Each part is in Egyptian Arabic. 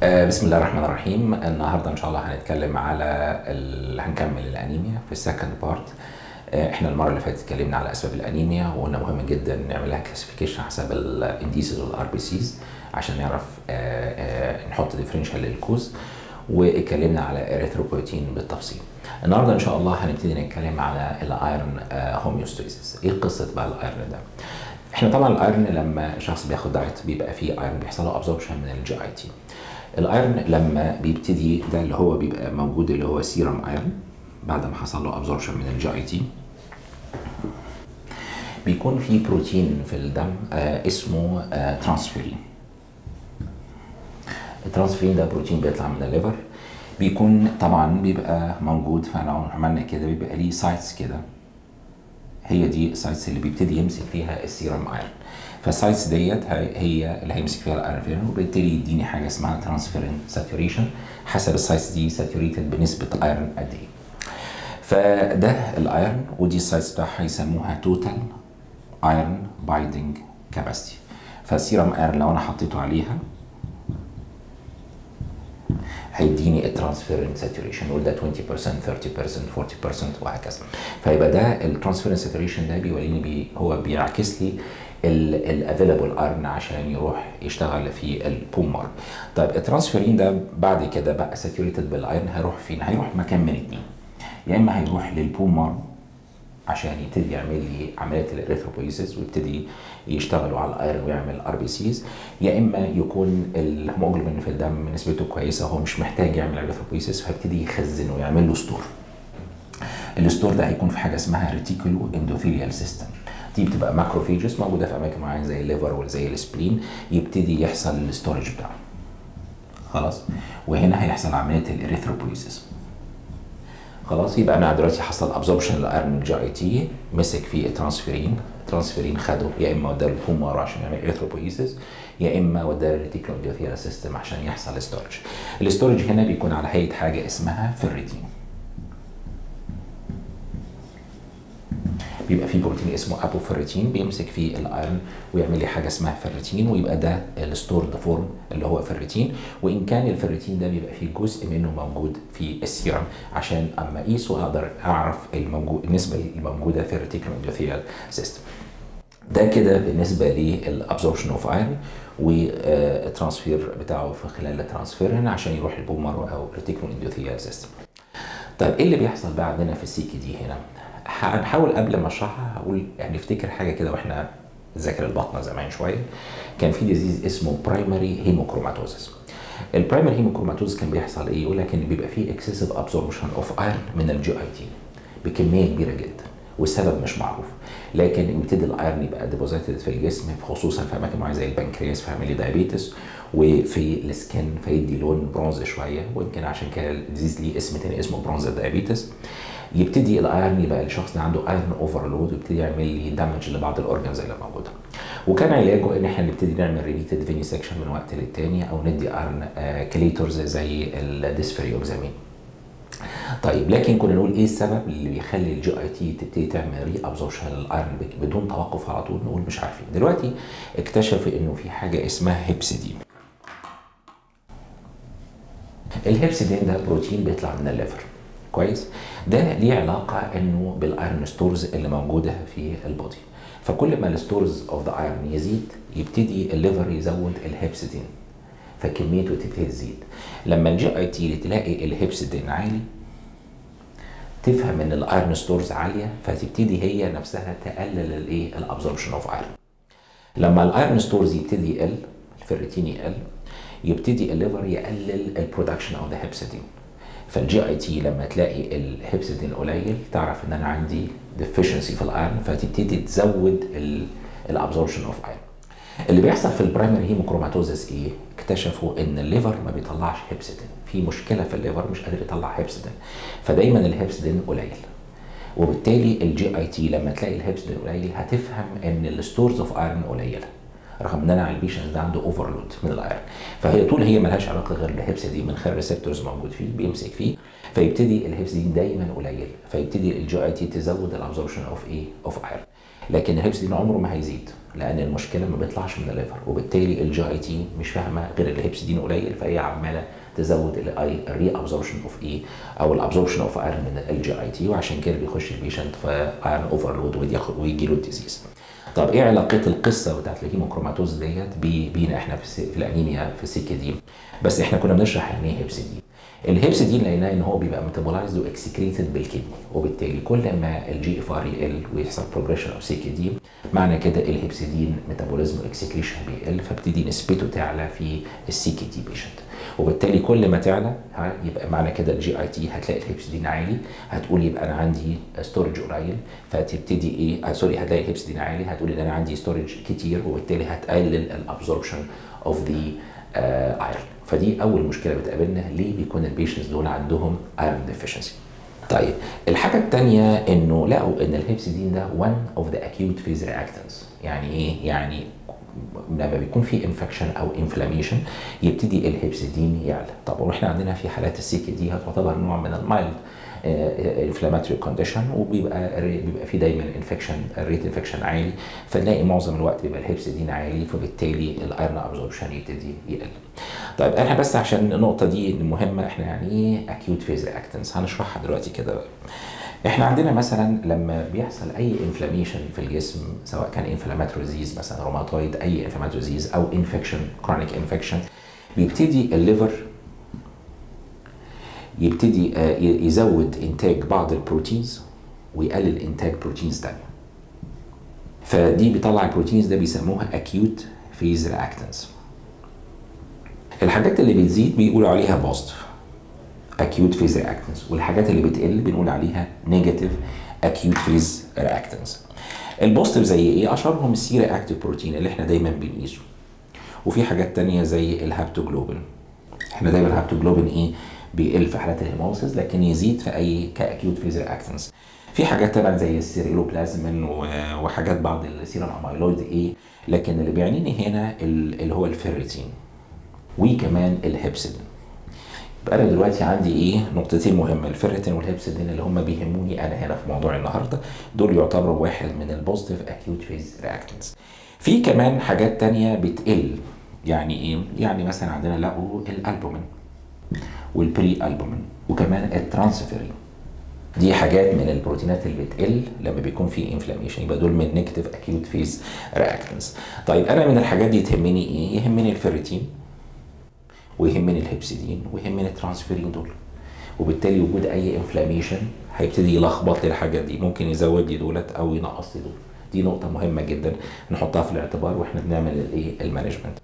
آه، بسم الله الرحمن الرحيم النهارده ان شاء الله هنتكلم على ال... هنكمل الانيميا في السكند بارت احنا المره اللي فاتت اتكلمنا على اسباب الانيميا وقلنا مهم جدا نعمل لها كلاسيفيكيشن حسب الانديسز والار بي سيز عشان نعرف آه، آه، نحط ديفرنشال للكوز واتكلمنا على اريثروبويتين بالتفصيل النهارده ان شاء الله هنبتدي نتكلم على الايرون هوميوستاسيس ايه قصه بقى الايرون ده احنا طبعا الايرون لما شخص بياخد دايت بيبقى فيه ايرون بيحصل له ابزوربشن من الجي اي تي الايرون لما بيبتدي ده اللي هو بيبقى موجود اللي هو سيرم ايرون بعد ما حصل له ابزوربشن من الجي اي تي بيكون في بروتين في الدم آه اسمه آه ترانسفيرين الترانسفيرين ده بروتين بيطلع من الليفر بيكون طبعا بيبقى موجود فاحنا عملنا كده بيبقى ليه سايتس كده هي دي السايتس اللي بيبتدي يمسك فيها السيرم ايرون فالسايتس ديت هي اللي هيمسك فيها الايرون وبالتالي يديني حاجه اسمها ترانسفيرين ساتوريشن حسب السايتس دي ساتوريتد بنسبه ايرون قد ايه فده الايرون ودي السايتس بتاعها يسموها توتال ايرون بايندينج كاباسيتي فالسيرم ايرون لو انا حطيته عليها هيديني الترانسفيرنت ساتوريشن نقول ده 20% 30% 40% وهكذا فيبقى ده الترانسفيرنت ساتوريشن ده بيوريني بي هو بيعكس لي الافيلابل ايرن عشان يروح يشتغل في البومر طيب الترانسفيرين ده بعد كده بقى ساتوريتد بالايرن هيروح فين هيروح مكان من اتنين يا اما هيروح للبومر عشان يبتدي يعمل لي عمليه الاريثروبويسيس ويبتدي يشتغلوا على الايرون ويعمل ار بي سيز يا اما يكون الهيموجلوبين في الدم نسبته كويسه هو مش محتاج يعمل اريثروبويسيس فيبتدي يخزن ويعمل له ستور الستور ده هيكون في حاجه اسمها ريتيكولو اندوثيليال سيستم دي بتبقى ماكروفيجز موجوده في اماكن معينه زي الليفر وزي السبلين يبتدي يحصل الستورج بتاعه خلاص وهنا هيحصل عمليه الاريثروبويسيس خلاص يبقى انا دلوقتي حصل ابزوربشن للايرون من الجي اي تي مسك فيه الترانسفيرين الترانسفيرين خده يا اما وداه للبومر عشان يعمل اريثروبويسيس يا اما وداه للريتيكولو اندوثيال سيستم عشان يحصل ستورج الستورج هنا بيكون على هيئه حاجه اسمها فيريتين بيبقى فيه بروتين اسمه ابوفيريتين بيمسك فيه الايرون ويعمل لي حاجه اسمها فيريتين ويبقى ده الستورد فورم اللي هو فيريتين وان كان الفيريتين ده بيبقى فيه جزء منه موجود في السيرم عشان اما اقيسه اقدر اعرف الموجود النسبه الموجوده في الريتيكولو اندوثيال سيستم ده كده بالنسبه للابزوربشن اوف ايرون والترانسفير بتاعه في خلال الترانسفيرين عشان يروح البومر او الريتيكولو اندوثيال سيستم طيب ايه اللي بيحصل بقى عندنا في السيكي دي هنا هنحاول قبل ما اشرحها هقول يعني افتكر حاجه كده واحنا ذاكر البطنه زمان شويه كان في ديزيز اسمه برايمري هيموكروماتوزس البرايمري هيموكروماتوزس كان بيحصل ايه يقول لك ان بيبقى فيه اكسسيف ابزوربشن اوف ايرون من الجي اي تي بكميه كبيره جدا والسبب مش معروف لكن يبتدي الايرون يبقى ديبوزيتد في الجسم خصوصا في اماكن معينه زي البنكرياس فيعمل دايابيتس وفي السكن فيدي لون برونز شويه ويمكن عشان كده الديزيز ليه اسم تاني اسمه برونز دايابيتس يبتدي الايرن يبقى الشخص ده عنده ايرن اوفرلود ويبتدي يعمل لي دامج لبعض الاورجنز اللي موجوده وكان علاجه ان احنا نبتدي نعمل ريبيتد فيني سكشن من وقت للتاني او ندي ايرن آه كليتورز زي الديسفريوكزامين طيب لكن كنا نقول ايه السبب اللي بيخلي الجي اي تي تبتدي تعمل ري ابزوربشن للايرن بدون توقف على طول نقول مش عارفين دلوقتي اكتشفوا انه في حاجه اسمها هيبسيدين الهيبسيدين ده بروتين بيطلع من الليفر كويس ده ليه علاقه انه بالايرون ستورز اللي موجوده في البودي فكل ما الستورز اوف ذا ايرون يزيد يبتدي الليفر يزود الهيبسيدين فكميته تبتدي تزيد لما الجي اي تي تلاقي الهيبسيدين عالي تفهم ان الايرون ستورز عاليه فتبتدي هي نفسها تقلل الايه الابزوربشن اوف ايرون لما الايرون ستورز يبتدي يقل الفيريتين يقل يبتدي الليفر يقلل البرودكشن اوف ذا هيبسيدين فالجي اي تي لما تلاقي الهيبسيدين قليل تعرف ان انا عندي ديفيشنسي في الايرون فتبتدي تزود الابزوربشن اوف ايرون اللي بيحصل في البرايمري هيموكروماتوزس ايه؟ اكتشفوا ان الليفر ما بيطلعش هيبسيدين في مشكله في الليفر مش قادر يطلع هيبسيدين فدايما الهيبسيدين قليل وبالتالي الجي اي تي لما تلاقي الهيبسيدين قليل هتفهم ان الستورز اوف ايرون قليله رغم ان انا على البيشنز ده عنده اوفرلود من الايرون فهي طول هي ملهاش علاقه غير بالهيبسيدين من خلال ريسبتورز موجود فيه بيمسك فيه فيبتدي الهيبسيدين دايما قليل فيبتدي الجي اي تي تزود الابزوربشن اوف ايه اوف ايرون لكن الهيبسيدين عمره ما هيزيد لان المشكله ما بيطلعش من الليفر وبالتالي الجي اي تي مش فاهمه غير الهيبسيدين قليل فهي عماله تزود الاي الري ابزوربشن اوف اي او الابزوربشن اوف ايرون من الجي اي تي وعشان كده بيخش البيشنت في ايرون اوفرلود ويجي له الديزيز طب ايه علاقه القصه بتاعت الهيموكروماتوز ديت بينا احنا في, في الانيميا في السكه دي بس احنا كنا بنشرح يعني ايه هيبسيدين الهيبسيدين لقيناه ان هو بيبقى ميتابولايزد واكسكريتد بالكدني وبالتالي كل ما الجي اف ار يقل ويحصل بروجريشن اوف سي كي دي معنى كده الهيبسيدين ميتابوليزم واكسكريشن بيقل فابتدي نسبته تعلى في السي كي دي بيشنت وبالتالي كل ما تعلى يبقى معنى كده الجي اي تي هتلاقي الهيبسيدين عالي هتقول يبقى انا عندي ستورج قليل فتبتدي ايه آه سوري هتلاقي الهيبسيدين عالي هتقول ان انا عندي ستورج كتير وبالتالي هتقلل الابزوربشن اوف ذا ايرون فدي اول مشكله بتقابلنا ليه بيكون البيشنتس دول عندهم ايرون ديفيشنسي طيب الحاجه الثانيه انه لقوا ان الهيبسيدين ده one of the acute phase reactants يعني ايه يعني لما بيكون في انفكشن او انفلاميشن يبتدي الهيبسيدين يعلى طب واحنا عندنا في حالات السيكي دي تعتبر نوع من المايلد انفلاماتوري كونديشن وبيبقى بيبقى في دايما انفكشن الريت انفكشن عالي فنلاقي معظم الوقت بيبقى الهيبسيدين عالي فبالتالي الايرون ابزوربشن يبتدي يقل. طيب احنا بس عشان النقطه دي مهمه احنا يعني ايه اكيوت فيز رياكتنس هنشرحها دلوقتي كده احنا عندنا مثلا لما بيحصل اي انفلاميشن في الجسم سواء كان انفلاماتوري ديزيز مثلا روماتويد اي انفلاماتوري ديزيز او انفكشن كرونيك انفكشن بيبتدي الليفر يبتدي يزود انتاج بعض البروتينز ويقلل انتاج بروتينز تانية فدي بيطلع البروتينز ده بيسموها acute phase reactants الحاجات اللي بتزيد بيقولوا عليها بوزيتيف acute phase reactants والحاجات اللي بتقل بنقول عليها negative acute phase reactants البوزيتيف زي ايه اشهرهم السي رياكتيف بروتين اللي احنا دايما بنقيسه وفي حاجات تانية زي الهابتوجلوبين احنا دايما الهابتوجلوبين ايه بيقل في حالات الهيموسيس لكن يزيد في اي كاكيوت فيز رياكتنس في حاجات طبعا زي السيريلوبلازمين وحاجات بعض السيرم اميلويد ايه لكن اللي بيعنيني هنا اللي هو الفيريتين وكمان الهيبسيدين يبقى انا دلوقتي عندي ايه نقطتين مهمه الفيريتين والهيبسيدين اللي هم بيهموني انا هنا في موضوع النهارده دول يعتبروا واحد من البوزيتيف اكيوت فيز رياكتنس في كمان حاجات تانية بتقل يعني ايه يعني مثلا عندنا لقوا الالبومين والبري البومين وكمان الترانسفيرين دي حاجات من البروتينات اللي بتقل لما بيكون في انفلاميشن يبقى دول من نيجاتيف اكيوت فيز رياكتنس طيب انا من الحاجات دي تهمني ايه يهمني الفيريتين ويهمني الهيبسيدين ويهمني الترانسفيرين دول وبالتالي وجود اي انفلاميشن هيبتدي يلخبط لي الحاجات دي ممكن يزود لي دولت او ينقص لي دول دي نقطه مهمه جدا نحطها في الاعتبار واحنا بنعمل الايه المانجمنت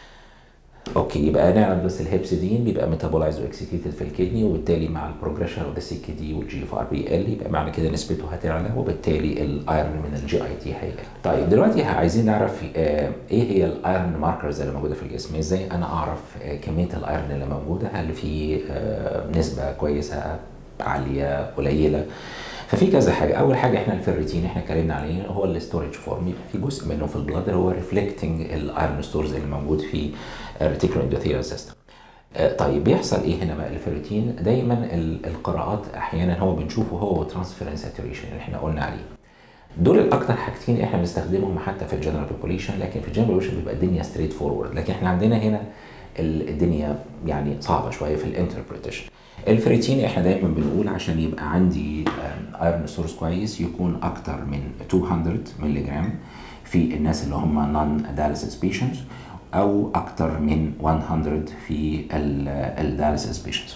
اوكي يبقى نعرف بس الهيبسيدين بيبقى ميتابولايز واكسكيوتد في الكدني وبالتالي مع البروجريشن اوف ذا سي كي دي والجي اف ار بي ال يبقى معنى كده نسبته هتعلى وبالتالي الايرون من الجي اي تي هيقل. طيب دلوقتي عايزين نعرف آه ايه هي الايرون ماركرز اللي موجوده في الجسم؟ ازاي انا اعرف آه كميه الايرون اللي موجوده؟ هل في آه نسبه كويسه عاليه قليله؟ ففي كذا حاجه اول حاجه احنا الفيريتين احنا اتكلمنا عليه هو الستورج فورم يبقى في جزء منه في البلاد هو ريفلكتنج الايرون ستورز اللي موجود في الريتيكولو اندوثيال سيستم طيب بيحصل ايه هنا بقى الفيريتين دايما القراءات احيانا هو بنشوفه هو ترانسفيرنس ساتوريشن اللي احنا قلنا عليه دول الاكثر حاجتين احنا بنستخدمهم حتى في الجنرال بوبوليشن لكن في الجنرال بوبوليشن بيبقى الدنيا ستريت فورورد لكن احنا عندنا هنا الدنيا يعني صعبه شويه في الانتربريتيشن الفريتين احنا دايما بنقول عشان يبقى عندي ايرون سورس كويس يكون اكتر من 200 مللي جرام في الناس اللي هم نون داليسيس بيشنتس او اكتر من 100 في الداليسيس بيشنتس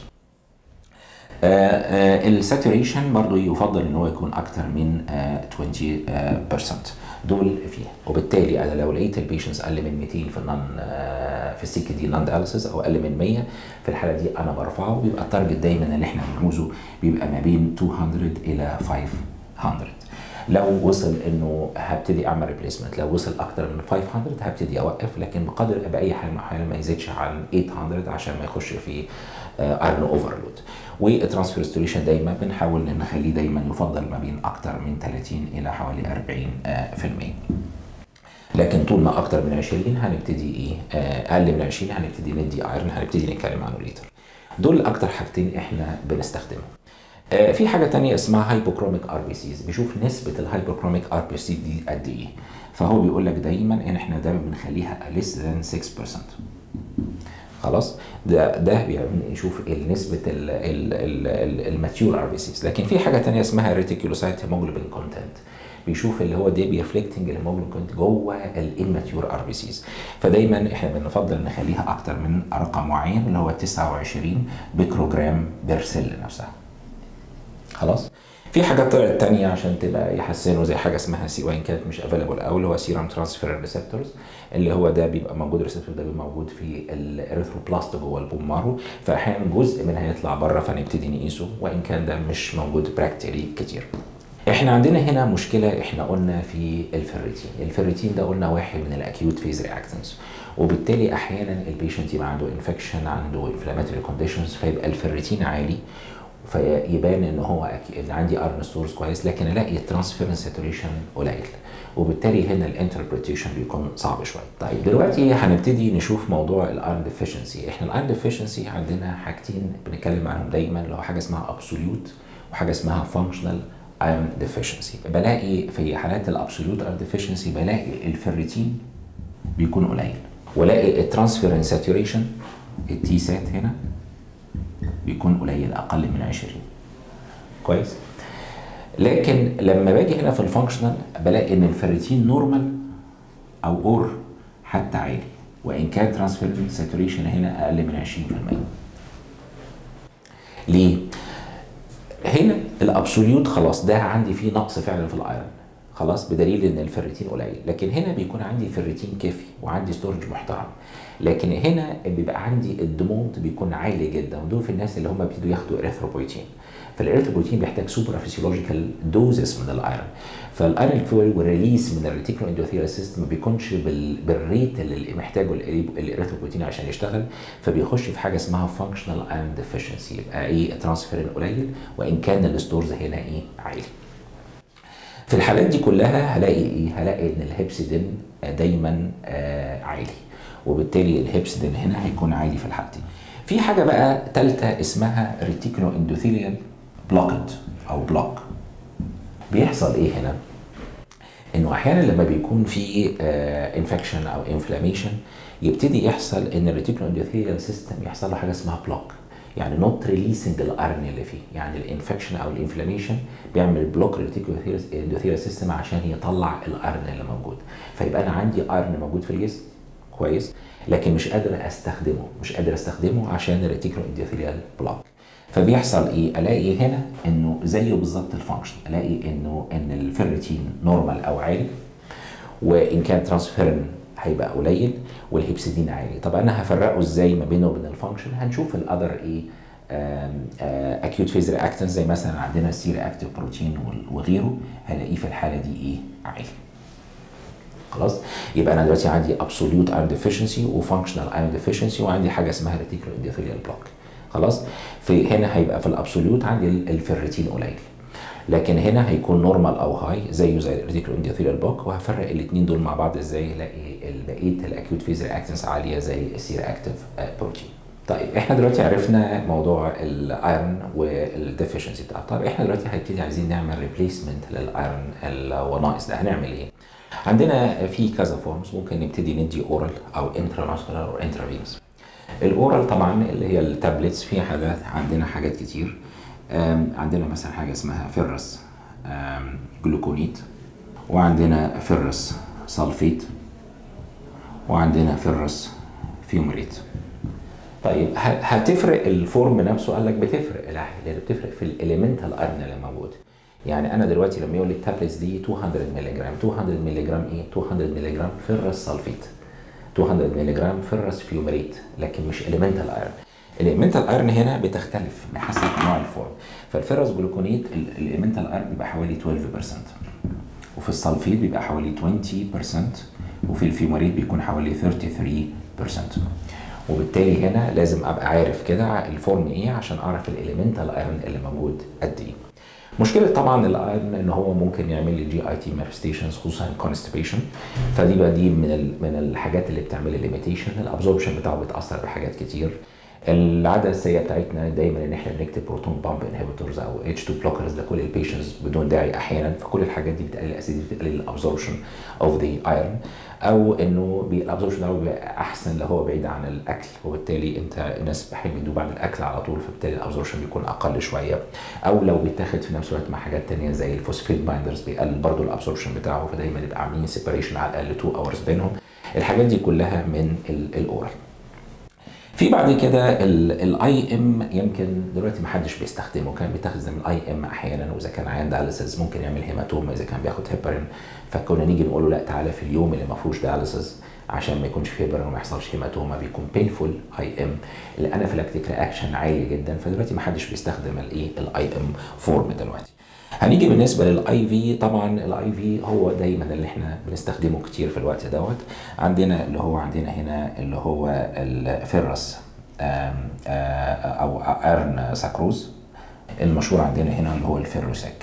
الساتوريشن برضو يفضل ان هو يكون اكتر من uh, 20% دول فيها وبالتالي انا لو لقيت البيشنتس اقل من 200 في النون في السكه دي نون دياليسيس او اقل من 100 في الحاله دي انا برفعه بيبقى التارجت دايما اللي احنا بنعوزه بيبقى ما بين 200 الى 500 لو وصل انه هبتدي اعمل ريبليسمنت لو وصل اكتر من 500 هبتدي اوقف لكن بقدر باي حال من الاحوال ما يزيدش عن 800 عشان ما يخش في ايرن اوفرلود والترانسفير ستوريشن دايما بنحاول نخليه دايما يفضل ما بين اكتر من 30 الى حوالي 40% في المية. لكن طول ما اكتر من 20 هنبتدي ايه اقل من 20 هنبتدي ندي ايرن هنبتدي نتكلم عنه ليتر دول اكتر حاجتين احنا بنستخدمهم آه، في حاجه تانية اسمها هايبوكروميك ار بي سيز بيشوف نسبه الهايبوكروميك ار بي سي دي قد ايه فهو بيقول لك دايما ان احنا دايما بنخليها less than 6% خلاص ده ده بيشوف نسبه الماتيور ار بي سيز لكن في حاجه تانية اسمها ريتيكولوسايت هيموجلوبين كونتنت بيشوف اللي هو ده بيرفلكتنج الهيموجلوبين كونتنت جوه الاماتيور ار بي سيز فدايما احنا بنفضل نخليها اكتر من رقم معين اللي هو 29 بيكروجرام بير سيل نفسها خلاص في حاجات طلعت تانية عشان تبقى يحسنوا زي حاجه اسمها سي وان كانت مش افيلبل او اللي هو سيرم ترانسفير ريسبتورز اللي هو ده بيبقى موجود الريسبتور ده بيبقى موجود في الاريثروبلاست جوه البون مارو فاحيانا جزء منها يطلع بره فنبتدي نقيسه وان كان ده مش موجود براكتيكلي كتير. احنا عندنا هنا مشكله احنا قلنا في الفيريتين، الفيريتين ده قلنا واحد من الاكيوت فيز رياكتنس وبالتالي احيانا البيشنت يبقى عنده انفكشن عنده انفلاماتوري كونديشنز فيبقى الفيريتين عالي فيبان ان هو أكيد ان عندي ارن ستورز كويس لكن الاقي الترانسفيرنس ساتوريشن قليل وبالتالي هنا الانتربريتيشن بيكون صعب شويه. طيب دلوقتي هنبتدي نشوف موضوع الايرن ديفيشنسي، احنا الايرن ديفيشنسي عندنا حاجتين بنتكلم عنهم دايما اللي هو حاجه اسمها ابسوليوت وحاجه اسمها فانكشنال ايرن ديفيشنسي. بلاقي في حالات الابسوليوت ايرن ديفيشنسي بلاقي الفيريتين بيكون قليل والاقي الترانسفيرنس ساتوريشن التي سات هنا بيكون قليل اقل من 20 كويس لكن لما باجي هنا في الفانكشنال بلاقي ان الفيريتين نورمال او اور حتى عالي وان كان ترانسفير ساتوريشن هنا اقل من 20% ليه؟ هنا الابسوليوت خلاص ده عندي فيه نقص فعلا في الايرون خلاص بدليل ان الفيريتين قليل لكن هنا بيكون عندي فيريتين كافي وعندي ستورج محترم لكن هنا بيبقى عندي الديمونت بيكون عالي جدا ودول في الناس اللي هم بيبتدوا ياخدوا اريثروبويتين فالاريثروبويتين بيحتاج سوبر فيسيولوجيكال دوزز من الايرون فالايرون والريليس من الريتيكولو اندوثيال سيستم ما بيكونش بال... بالريت اللي محتاجه الاريثروبويتين عشان يشتغل فبيخش في حاجه اسمها فانكشنال ايرون ديفيشنسي يبقى ايه ترانسفيرين قليل وان كان الستورز هنا ايه عالي في الحالات دي كلها هلاقي ايه؟ هلاقي ان الهيبسيدين دايما آه عالي وبالتالي الهيبسيدين هنا هيكون عالي في الحالتين. في حاجه بقى ثالثه اسمها ريتيكولو اندوثيليال بلوكت او بلوك. بيحصل ايه هنا؟ انه احيانا لما بيكون في انفكشن او انفلاميشن يبتدي يحصل ان الريتيكولو اندوثيليال سيستم يحصل له حاجه اسمها بلوك. يعني نوت ريليسنج الايرن اللي فيه يعني الانفكشن او الانفلاميشن بيعمل بلوك للريتيكولوثيرال سيستم عشان يطلع الايرن اللي موجود فيبقى انا عندي ايرن موجود في الجسم كويس لكن مش قادر استخدمه مش قادر استخدمه عشان الريتيكولوثيرال بلوك فبيحصل ايه الاقي هنا انه زيه بالظبط الفانكشن الاقي انه ان الفيرتين نورمال او عالي وان كان ترانسفيرن هيبقى قليل والهيبسيدين عالي طب انا هفرقه ازاي ما بينه وبين الفانكشن هنشوف الاذر ايه اكيوت فيز رياكتنس زي مثلا عندنا السي رياكتيف بروتين وغيره هلاقيه في الحاله دي ايه عالي خلاص يبقى انا دلوقتي عندي ابسوليوت ايرون ديفيشنسي وفانكشنال ايرون ديفيشنسي وعندي حاجه اسمها ريتيكولو اندوثيليال بلوك خلاص في هنا هيبقى في الابسوليوت عندي الفيرتين قليل لكن هنا هيكون نورمال او هاي زيه زي الريتيكولو اندوثيليال بلوك وهفرق الاثنين دول مع بعض ازاي الاقي بقيه الاكيوت فيز رياكتنس عاليه زي السي رياكتيف بروتين طيب احنا دلوقتي عرفنا موضوع الايرون والديفيشنسي بتاعه طيب احنا دلوقتي هنبتدي عايزين نعمل ريبليسمنت للايرون اللي هو ناقص ده هنعمل ايه؟ عندنا في كذا فورمز ممكن نبتدي ندي اورال او انتراماسكولار او انترافينس الاورال طبعا اللي هي التابلتس فيها حاجات عندنا حاجات كتير عندنا مثلا حاجه اسمها فيرس جلوكونيت وعندنا فيرس سلفيت وعندنا فيرس فيومريت طيب هتفرق الفورم نفسه قال لك بتفرق لان بتفرق في الاليمنتال ايرن اللي موجود يعني انا دلوقتي لما يقول لي التابلتس دي 200 مللي جرام 200 مللي جرام ايه 200 مللي جرام فيرس سلفيت 200 مللي جرام فيرس فيومريت لكن مش اليمنتال ايرن الاليمنتال ايرن هنا بتختلف بحسب نوع الفورم فالفيرس جلوكونيت الاليمنتال ايرن بيبقى حوالي 12% وفي السلفيت بيبقى حوالي 20% وفي الفيومريت بيكون حوالي 33% وبالتالي هنا لازم ابقى عارف كده الفورم ايه عشان اعرف الاليمنتال ايرون اللي موجود قد ايه مشكله طبعا الايرون ان هو ممكن يعمل لي جي اي تي مانيفستيشنز خصوصا كونستيبيشن فدي بقى دي من من الحاجات اللي بتعمل ليميتيشن الابزوربشن بتاعه بيتاثر بحاجات كتير العاده السيئه بتاعتنا دايما ان احنا بنكتب بروتون بامب انهبيتورز او اتش 2 بلوكرز لكل البيشنتس بدون داعي احيانا فكل الحاجات دي بتقلل الاسيديتي بتقلل الابزوربشن اوف ذا ايرون او انه الابزوربشن ده بيبقى احسن لو هو بعيد عن الاكل وبالتالي انت الناس بحب يدوب بعد الاكل على طول فبالتالي الابزوربشن بيكون اقل شويه او لو بيتاخد في نفس الوقت مع حاجات تانية زي الفوسفيت بايندرز بيقلل برضه الابزوربشن بتاعه فدايما يبقى عاملين سيبريشن على الاقل 2 اورز بينهم الحاجات دي كلها من الاورال في بعد كده الاي ام يمكن دلوقتي ما حدش بيستخدمه كان بيتخذ من الاي ام احيانا واذا كان عيان دياليسيس ممكن يعمل هيماتوما اذا كان بياخد هيبرين فكنا نيجي نقول له لا تعالى في اليوم اللي ما فيهوش دياليسيس عشان ما يكونش في هيبرين وما يحصلش هيماتوما بيكون بينفول اي ام الانافيلاكتيك رياكشن عالي جدا فدلوقتي ما حدش بيستخدم الايه الاي ام فورم دلوقتي هنيجي بالنسبه للاي في طبعا الاي في هو دايما اللي احنا بنستخدمه كتير في الوقت دوت عندنا اللي هو عندنا هنا اللي هو الفيرس او ارن ساكروز المشهور عندنا هنا اللي هو الفيروساك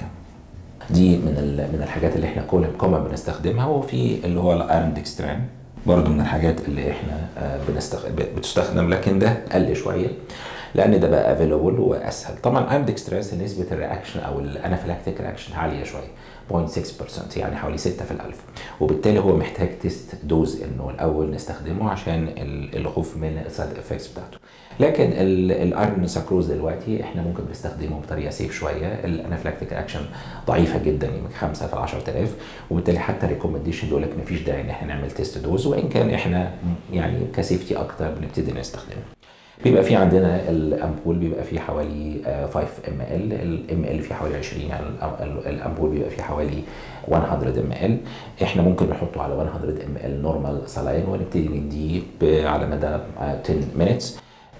دي من من الحاجات اللي احنا كل كوما بنستخدمها وفي اللي هو الارن ديكستران برضو من الحاجات اللي احنا بنستخ... بتستخدم لكن ده قل شويه لان ده بقى افيلبل واسهل طبعا اندكستراس نسبه الرياكشن او الانافيلاكتيك رياكشن عاليه شويه 0.6% يعني حوالي 6 في الألف وبالتالي هو محتاج تيست دوز انه الاول نستخدمه عشان الخوف من السايد افكتس بتاعته لكن الايرون ساكروز دلوقتي احنا ممكن نستخدمه بطريقه سيف شويه الانافلاكتيك اكشن ضعيفه جدا يمكن 5 في 10000 وبالتالي حتى ريكومنديشن بيقول لك مفيش داعي ان احنا نعمل تيست دوز وان كان احنا يعني كسيفتي اكتر بنبتدي نستخدمه بيبقى في عندنا الامبول بيبقى فيه حوالي 5 ام ال الام ال فيه حوالي 20 يعني الامبول بيبقى فيه حوالي 100 ام ال احنا ممكن نحطه على 100 ام ال نورمال سلاين ونبتدي نديه على مدى 10 مينتس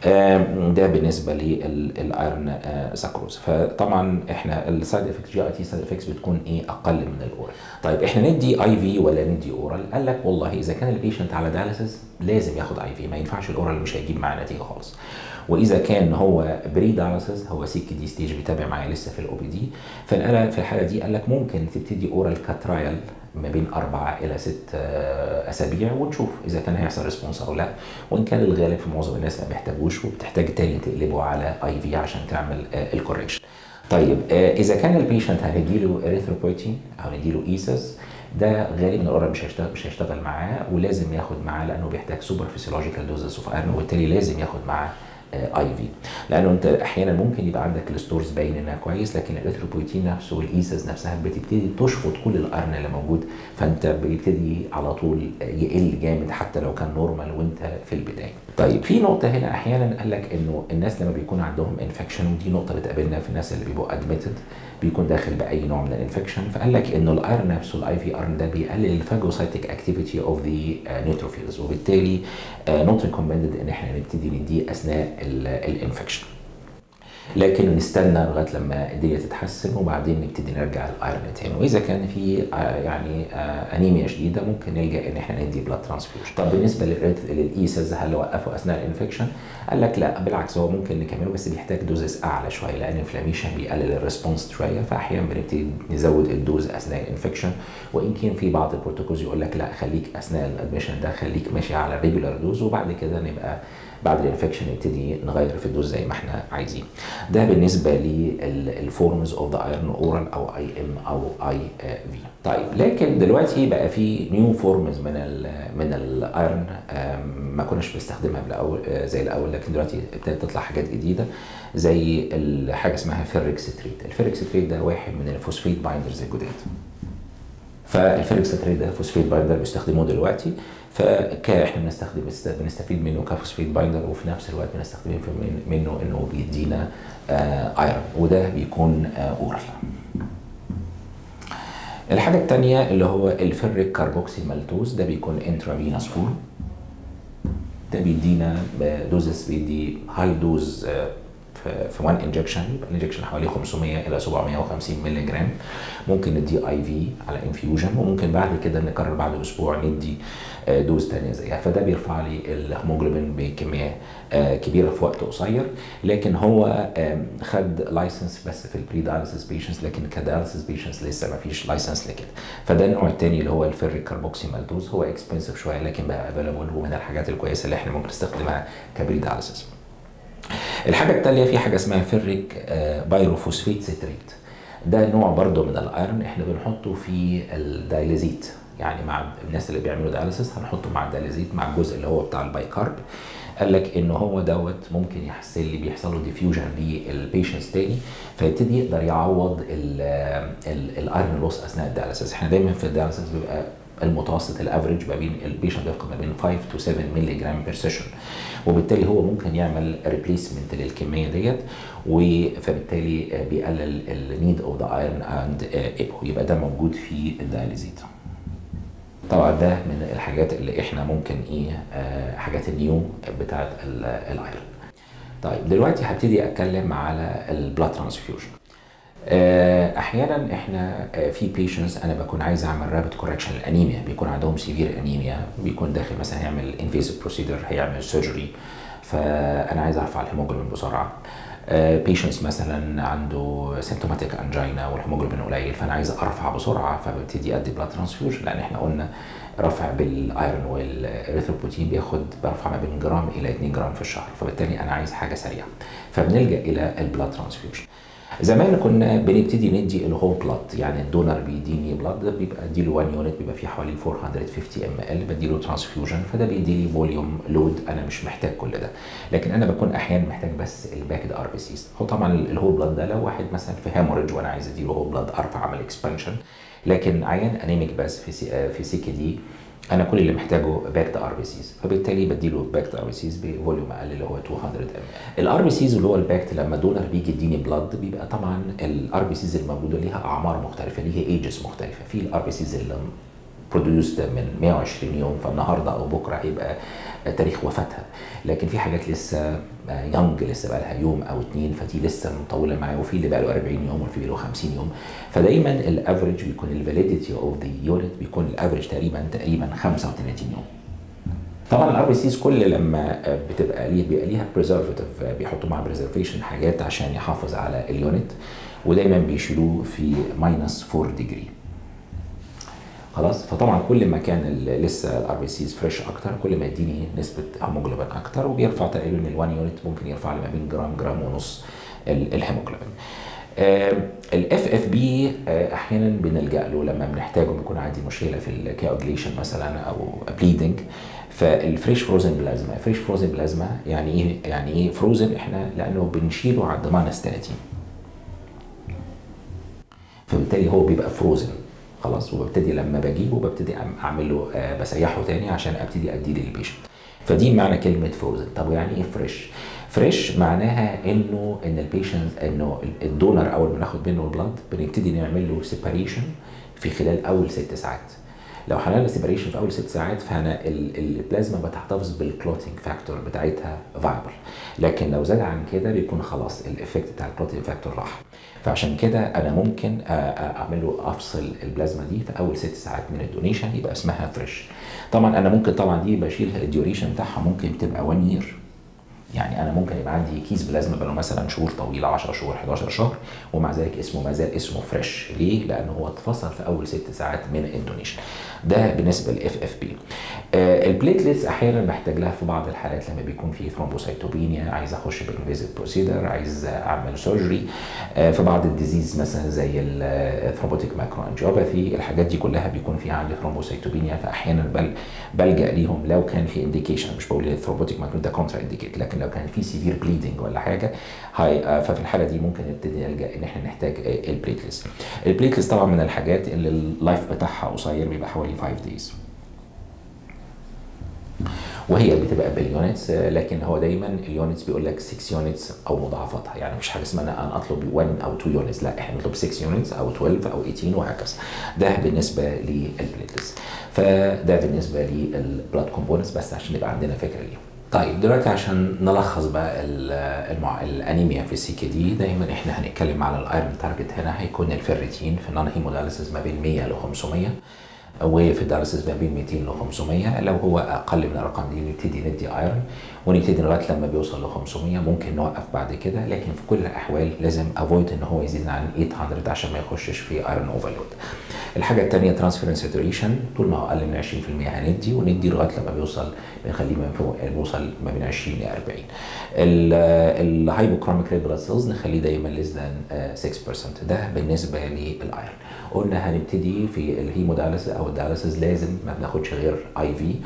ده بالنسبه للايرن ساكروز فطبعا احنا السايد افكت جي اي تي سايد افكتس بتكون ايه اقل من الاورال طيب احنا ندي اي في ولا ندي اورال قال لك والله اذا كان البيشنت على دياليسيس لازم ياخد اي في ما ينفعش الاورال مش هيجيب معاه نتيجه خالص واذا كان هو بري دياليسيس هو سيك دي ستيج بيتابع معايا لسه في الاو بي دي فانا في الحاله دي قال لك ممكن تبتدي اورال كترايل ما بين أربعة إلى ست أسابيع ونشوف إذا كان هيحصل ريسبونس أو لا وإن كان الغالب في معظم الناس ما بيحتاجوش وبتحتاج تاني تقلبه على أي في عشان تعمل الكوريكشن. طيب إذا كان البيشنت هنديله اريثروبويتين أو نديله إيسس ده غالبا الاورال مش هيشتغل مش هيشتغل معاه ولازم ياخد معاه لانه بيحتاج سوبر فيسيولوجيكال دوزز اوف ايرون وبالتالي لازم ياخد معاه اي في لانه انت احيانا ممكن يبقى عندك الستورز باين انها كويس لكن الاريثروبويتين نفسه والايسز نفسها بتبتدي تشفط كل الايرن اللي موجود فانت بيبتدي على طول يقل جامد حتى لو كان نورمال وانت في البدايه. طيب في نقطه هنا احيانا قال لك انه الناس لما بيكون عندهم انفكشن ودي نقطه بتقابلنا في الناس اللي بيبقوا ادميتد بيكون داخل باي نوع من الانفكشن فقال لك انه الايرن نفسه الاي في ايرن ده بيقلل الفاجوسايتيك اكتيفيتي اوف ذا نيوتروفيلز وبالتالي نوت ريكومندد ان احنا نبتدي نديه اثناء الانفكشن لكن نستنى لغايه لما الدنيا تتحسن وبعدين نبتدي نرجع الايرون تاني واذا كان في يعني انيميا شديده ممكن نلجا ان احنا ندي بلاد ترانسفيوجن طب بالنسبه للايسز هل وقفوا اثناء الانفكشن قال لك لا بالعكس هو ممكن نكمله بس بيحتاج دوزز اعلى شويه لان الانفلاميشن بيقلل الريسبونس شويه فاحيانا بنبتدي نزود الدوز اثناء الانفكشن وان كان في بعض البروتوكولز يقول لك لا خليك اثناء الادميشن ده خليك ماشي على ريجولار دوز وبعد كده نبقى بعد الانفكشن نبتدي نغير في الدوز زي ما احنا عايزين ده بالنسبه للفورمز اوف ذا ايرون اورال او اي ام او اي في طيب لكن دلوقتي بقى في نيو فورمز من ال من الايرون ما كناش بنستخدمها بالاول زي الاول لكن دلوقتي ابتدت تطلع حاجات جديده زي حاجه اسمها فيريك ستريت الفيريك ستريت ده واحد من الفوسفيت بايندرز الجداد فالفيريك ستريت ده فوسفيت بايندر بيستخدموه دلوقتي فاحنا بنستخدم بنستفيد منه كفوسفيت بايندر وفي نفس الوقت بنستخدم منه انه بيدينا ايرون وده بيكون اورال الحاجه الثانيه اللي هو الفيريك كاربوكسي مالتوز ده بيكون انترافينوس فورم ده بيدينا دوزس بيدي هاي دوز في 1 انجكشن يبقى الانجكشن حوالي 500 الى 750 مللي جرام ممكن ندي اي في على انفيوجن وممكن بعد كده نكرر بعد اسبوع ندي دوز ثانيه زيها فده بيرفع لي الهيموجلوبين بكميه كبيره في وقت قصير لكن هو خد لايسنس بس في البري دايلسيس بيشنتس لكن كدايلسيس بيشنتس لسه ما فيش لايسنس لكده فده النوع الثاني اللي هو الفيريك كاربوكسي مالدوز هو اكسبنسيف شويه لكن بقى افيلابل ومن الحاجات الكويسه اللي احنا ممكن نستخدمها كبري دايلسيس الحاجه التاليه في حاجه اسمها فيريك بايروفوسفيت ستريت ده نوع برضو من الايرون احنا بنحطه في الدايليزيت يعني مع الناس اللي بيعملوا دياليسيس هنحطه مع الدايليزيت مع الجزء اللي هو بتاع البايكارب قال لك ان هو دوت ممكن يحصل لي بيحصل له ديفيوجن للبيشنتس تاني فيبتدي يقدر يعوض الايرون لوس اثناء الدياليسيس احنا دايما في الدياليسيس بيبقى المتوسط الافريج ما بين البيشنت بيفقد ما بين 5 تو 7 مللي جرام بير سيشن وبالتالي هو ممكن يعمل ريبليسمنت للكميه ديت فبالتالي بيقلل النيد اوف ذا ايرون اند ايبو يبقى ده موجود في الدياليزيت طبعا ده من الحاجات اللي احنا ممكن ايه آه حاجات النيو بتاعت الايرون طيب دلوقتي هبتدي اتكلم على البلاد ترانسفيوجن احيانا احنا في بيشنتس انا بكون عايز اعمل رابid كوركشن الانيميا بيكون عندهم سيفير انيميا بيكون داخل مثلا هيعمل انفيزيف بروسيدر هيعمل سيرجري فانا عايز ارفع الهيموجلوبين بسرعه بيشنتس مثلا عنده سيمتوماتيك انجينا والهيموجلوبين قليل فانا عايز ارفع بسرعه فببتدي ادي بلاد ترانسفيوجن لان احنا قلنا رفع بالايرون والاريثروبوتين بياخد برفع ما بين جرام الى 2 جرام في الشهر فبالتالي انا عايز حاجه سريعه فبنلجا الى البلاد ترانسفيوجن زمان كنا بنبتدي ندي الهول بلاد يعني الدونر بيديني بلاد بيبقى اديله 1 يونت بيبقى فيه حوالي 450 ام ال بديله ترانسفيوجن فده بيدي لي فوليوم لود انا مش محتاج كل ده لكن انا بكون احيانا محتاج بس الباكد ار بي سيز هو طبعا الهول بلاد ده لو واحد مثلا في هيموريدج وانا عايز اديله هول بلاد ارفع اعمل اكسبانشن لكن عيان انيميك بس في سي في سي كي دي انا كل اللي محتاجه باكد ار بي سيز فبالتالي بديله باكد ار بي سيز بفوليوم اقل اللي هو 200 ام الار بي سيز اللي هو الباكت لما دونر بيجي يديني بلاد بيبقى طبعا الار بي سيز الموجوده ليها اعمار مختلفه ليها ايجز مختلفه في الار بي سيز اللي بروديوسد من 120 يوم فالنهارده او بكره هيبقى تاريخ وفاتها لكن في حاجات لسه يونج لسه بقى لها يوم او اتنين فدي لسه مطوله معايا وفي اللي بقى له 40 يوم وفي اللي له 50 يوم فدايما الافريج بيكون الفاليديتي اوف ذا يونت بيكون الافريج تقريبا تقريبا 35 يوم طبعا الار بي سيز كل لما بتبقى ليه بيبقى ليها بريزرفاتيف بيحطوا مع بريزرفيشن حاجات عشان يحافظ على اليونت ودايما بيشيلوه في ماينس 4 ديجري خلاص فطبعا كل ما كان لسه الار بي سيز فريش اكتر كل ما يديني نسبه هيموجلوبين اكتر وبيرفع تقريبا من 1 يونت ممكن يرفع لي ما بين جرام جرام ونص الهيموجلوبين الاف اف بي احيانا بنلجا له لما بنحتاجه بيكون عندي مشكله في الكاوجليشن مثلا او بليدنج فالفريش فروزن بلازما فريش فروزن بلازما يعني ايه يعني ايه فروزن احنا لانه بنشيله عند ماينس 30 فبالتالي هو بيبقى فروزن خلاص وببتدي لما بجيبه ببتدي اعمل له آه بسيحه تاني عشان ابتدي اديه للبيشنت فدي معنى كلمه فروزن طب يعني ايه فريش فريش معناها انه ان البيشنت انه الدونر اول ما ناخد منه البلد بنبتدي نعمل له سيباريشن في خلال اول ست ساعات لو عملنا سيباريشن في اول ست ساعات فانا البلازما بتحتفظ بالكلوتينج فاكتور بتاعتها فايبل لكن لو زاد عن كده بيكون خلاص الايفكت بتاع الكلوتينج فاكتور راح فعشان كده انا ممكن اعمل له افصل البلازما دي في اول ست ساعات من الدونيشن يبقى اسمها فريش طبعا انا ممكن طبعا دي بشيل الديوريشن بتاعها ممكن تبقى 1 يير يعني انا ممكن يبقى عندي كيس بلازما بقاله مثلا شهور طويله 10 شهور 11 شهر ومع ذلك اسمه ما زال اسمه فريش ليه؟ لان هو اتفصل في اول ست ساعات من الدونيشن ده بالنسبه للاف اف بي البليتلتس احيانا بحتاج لها في بعض الحالات لما بيكون في ثرومبوسايتوبينيا عايز اخش بالانفيزيف بروسيدر عايز اعمل سيرجري في بعض الديزيز مثلا زي الثرومبوتيك ماكرو انجيوباثي الحاجات دي كلها بيكون فيها عندي ثرومبوسايتوبينيا فاحيانا بل بلجا ليهم لو كان في انديكيشن مش بقول الثرومبوتيك ماكرو ده كونترا انديكيت لكن لو كان في سيفير بليدنج ولا حاجه هاي ففي الحاله دي ممكن نبتدي نلجا ان احنا نحتاج البليتلس البليتلس طبعا من الحاجات اللي اللايف بتاعها قصير بيبقى حوالي 5 دايز وهي بتبقى باليونتس لكن هو دايما اليونتس بيقول لك 6 يونتس او مضاعفاتها يعني مش حاجه اسمها انا اطلب 1 او 2 يونتس لا احنا بنطلب 6 يونتس او 12 او 18 وهكذا ده بالنسبه للبليتلس فده بالنسبه للبلاد كومبوننتس بس عشان يبقى عندنا فكره ليهم طيب دلوقتي عشان نلخص بقى المع... الانيميا في السي كي دي دايما احنا هنتكلم على الايرون تارجت هنا هيكون الفيريتين في النون هيموداليسيس ما بين 100 ل 500 وفي الدياليسيس ما بين 200 ل 500 لو هو اقل من الارقام دي نبتدي ندي ايرون ونبتدي لغايه لما بيوصل ل 500 ممكن نوقف بعد كده لكن في كل الاحوال لازم افويد ان هو يزيد عن 800 عشان ما يخشش في ايرون اوفرلود. الحاجه الثانيه ترانسفيرنس ساتوريشن طول ما هو اقل من 20% هندي وندي لغايه لما بيوصل بنخليه من فوق بيوصل ما بين 20 ل 40. الهايبوكروميك ريد بلاد سيلز نخليه دايما ليس ذان 6% ده بالنسبه للايرون. قلنا هنبتدي في الهيموداليسيس او الداليسيس لازم ما بناخدش غير اي في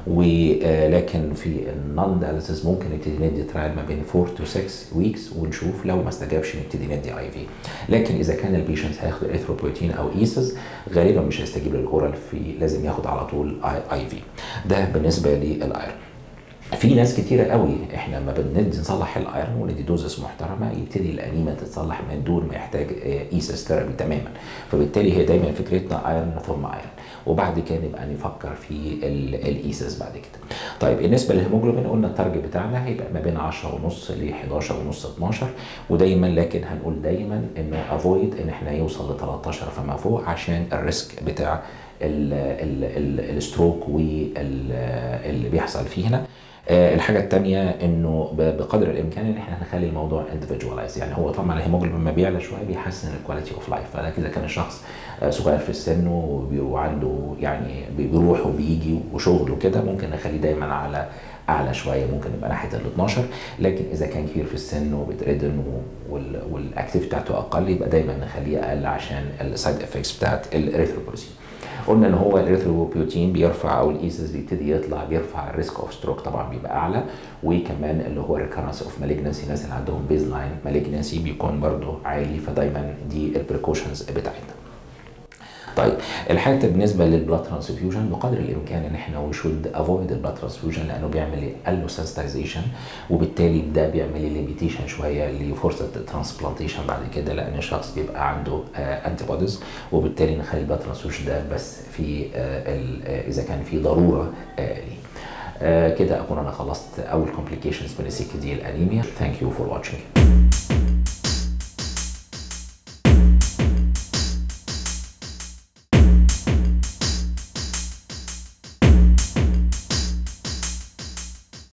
ولكن في النون داليسيس ممكن نبتدي ندي ترايل ما بين 4 تو 6 ويكس ونشوف لو ما استجابش نبتدي ندي اي في لكن اذا كان البيشنت هياخد اريثروبويتين او ايسز غالبا مش هيستجيب للاورال في لازم ياخد على طول اي في ده بالنسبه للايرون في ناس كتيرة قوي احنا لما بندي نصلح الايرون وندي دوزس محترمه يبتدي الانيميا تتصلح من دون ما يحتاج ايسس ثيرابي تماما فبالتالي هي دايما فكرتنا ايرون ثم ايرون وبعد كده نبقى نفكر في الايسس بعد كده. طيب بالنسبه للهيموجلوبين قلنا التارجت بتاعنا هيبقى ما بين 10 ونص ل 11 ونص 12 ودايما لكن هنقول دايما انه افويد ان احنا يوصل ل 13 فما فوق عشان الريسك بتاع الستروك واللي بيحصل فيه هنا. الحاجة الثانية انه بقدر الامكان ان احنا نخلي الموضوع individualized يعني هو طبعا الهيموجلوبين لما بيعلى شوية بيحسن الكواليتي اوف لايف فده كده كان الشخص صغير في السن وعنده يعني بيروح وبيجي وشغل وكده ممكن نخليه دايما على اعلى شويه ممكن يبقى ناحيه ال 12 لكن اذا كان كبير في السن وبيتردن والاكتيف بتاعته اقل يبقى دايما نخليه اقل عشان السايد افكتس بتاعت الاريثروبويتين قلنا ان هو الاريثروبيوتين بيرفع او الايسس بيبتدي يطلع بيرفع الريسك اوف ستروك طبعا بيبقى اعلى وكمان اللي هو ريكرنس اوف مالجنسي الناس اللي عندهم بيز لاين مالجنسي بيكون برضه عالي فدايما دي البريكوشنز بتاعتنا. طيب الحاجه بالنسبه للبلاد ترانسفيوجن بقدر الامكان ان احنا وي شود افويد البلاد ترانسفيوجن لانه بيعمل الو سنسيتايزيشن وبالتالي ده بيعمل ليميتيشن شويه لفرصه الترانسبلانتيشن بعد كده لان الشخص بيبقى عنده انتي بوديز وبالتالي نخلي البلاد ترانسفيوجن ده بس في اذا كان في ضروره ليه. كده اكون انا خلصت اول كومبليكيشنز من السكه دي الانيميا ثانك يو فور واتشنج